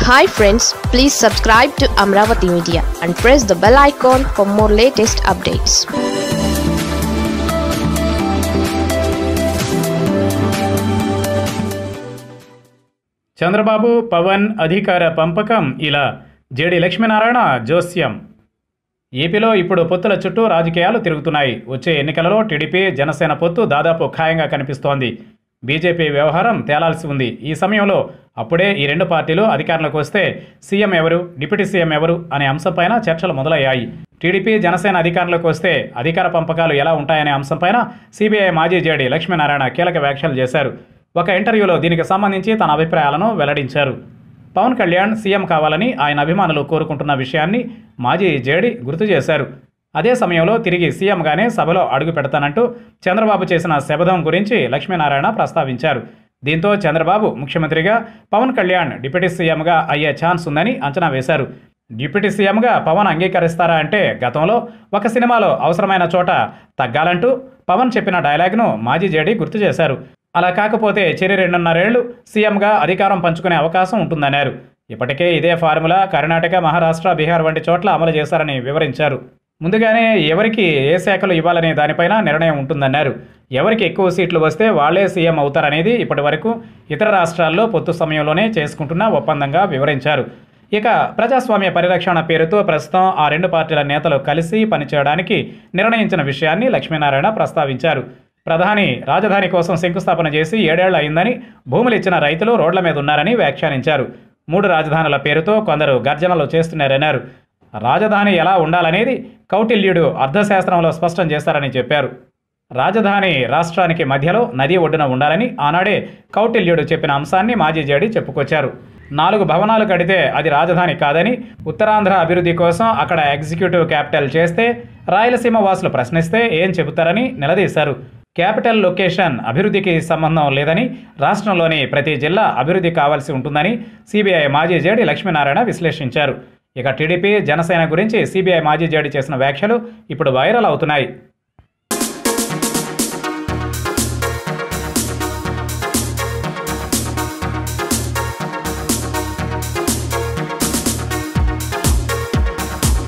hi friends please subscribe to Amaravati media and press the bell icon for more latest updates Chandrababu Pawan అధికార పంపకం ఇలా JD Lakshminarayana జోస్యం ఏపీలో ఇప్పుడు పొత్తుల చుట్టూ రాజకీయాలు తిరుగుతున్నాయి వచ్చే ఎన్నికలలో టీడీపీ జనసేన పొత్తు దాదాపు ఖాయంగా కనిపిస్తోంది బీజేపీ వ్యవహారం తేలాల్సి ఉంది ఈ సమయంలో అప్పుడే ఈ రెండు పార్టీలు అధికారంలోకి వస్తే సీఎం ఎవరు డిప్యూటీ సీఎం ఎవరు అనే అంశంపైన చర్చలు మొదలయ్యాయి టీడీపీ జనసేన అధికారంలోకి వస్తే అధికార పంపకాలు ఎలా ఉంటాయనే అంశంపైన సిబిఐ మాజీ జేడీ లక్ష్మీనారాయణ కీలక వ్యాఖ్యలు చేశారు ఒక ఇంటర్వ్యూలో దీనికి సంబంధించి తన అభిప్రాయాలను వెల్లడించారు పవన్ కళ్యాణ్ సీఎం కావాలని ఆయన అభిమానులు కోరుకుంటున్న విషయాన్ని మాజీ జేడీ గుర్తు చేశారు అదే సమయంలో తిరిగి సీఎంగానే సభలో అడుగు పెడతానంటూ చంద్రబాబు చేసిన శపథం గురించి లక్ష్మీనారాయణ ప్రస్తావించారు దీంతో చంద్రబాబు ముఖ్యమంత్రిగా పవన్ కళ్యాణ్ డిప్యూటీ సీఎంగా అయ్యే ఛాన్స్ ఉందని అంచనా వేశారు డిప్యూటీ సీఎంగా పవన్ అంగీకరిస్తారా అంటే గతంలో ఒక సినిమాలో అవసరమైన చోట తగ్గాలంటూ పవన్ చెప్పిన డైలాగ్ను మాజీ జేడీ గుర్తు చేశారు అలా కాకపోతే చెరి రెండున్నరేళ్లు సీఎంగా అధికారం పంచుకునే అవకాశం ఉంటుందన్నారు ఇప్పటికే ఇదే ఫార్ములా కర్ణాటక మహారాష్ట్ర బీహార్ వంటి చోట్ల అమలు చేశారని వివరించారు ముందుగానే ఎవరికి ఏ శాఖలు ఇవ్వాలనే దానిపైన నిర్ణయం ఉంటుందన్నారు ఎవరికి ఎక్కువ సీట్లు వస్తే వాళ్లే సీఎం అవుతారనేది ఇప్పటి వరకు ఇతర రాష్ట్రాల్లో పొత్తు సమయంలోనే చేసుకుంటున్న ఒప్పందంగా వివరించారు ఇక ప్రజాస్వామ్య పరిరక్షణ పేరుతో ప్రస్తుతం ఆ రెండు పార్టీల నేతలు కలిసి పనిచేయడానికి నిర్ణయించిన విషయాన్ని లక్ష్మీనారాయణ ప్రస్తావించారు ప్రధాని రాజధాని కోసం శంకుస్థాపన చేసి ఏడేళ్లు అయిందని భూములు ఇచ్చిన రైతులు రోడ్ల మీద ఉన్నారని వ్యాఖ్యానించారు మూడు రాజధానుల పేరుతో కొందరు గర్జనలు చేస్తున్నారన్నారు రాజధాని ఎలా ఉండాలనేది కౌటిల్యుడు అర్థశాస్త్రంలో స్పష్టం చేశారని చెప్పారు రాజధాని రాష్ట్రానికి మధ్యలో నది ఒడ్డున ఉండాలని ఆనాడే కౌటిల్యుడు చెప్పిన అంశాన్ని మాజీ జేడి చెప్పుకొచ్చారు నాలుగు భవనాలు కడితే అది రాజధాని కాదని ఉత్తరాంధ్ర అభివృద్ధి కోసం అక్కడ ఎగ్జిక్యూటివ్ క్యాపిటల్ చేస్తే రాయలసీమ వాసులు ప్రశ్నిస్తే ఏం చెబుతారని నిలదీశారు క్యాపిటల్ లొకేషన్ అభివృద్ధికి సంబంధం లేదని రాష్ట్రంలోని ప్రతి జిల్లా అభివృద్ధి కావాల్సి ఉంటుందని సిబిఐ మాజీ జేడి లక్ష్మీనారాయణ విశ్లేషించారు ఇక టీడీపీ జనసేన గురించి సిబిఐ మాజీ జేడి చేసిన వ్యాఖ్యలు ఇప్పుడు వైరల్ అవుతున్నాయి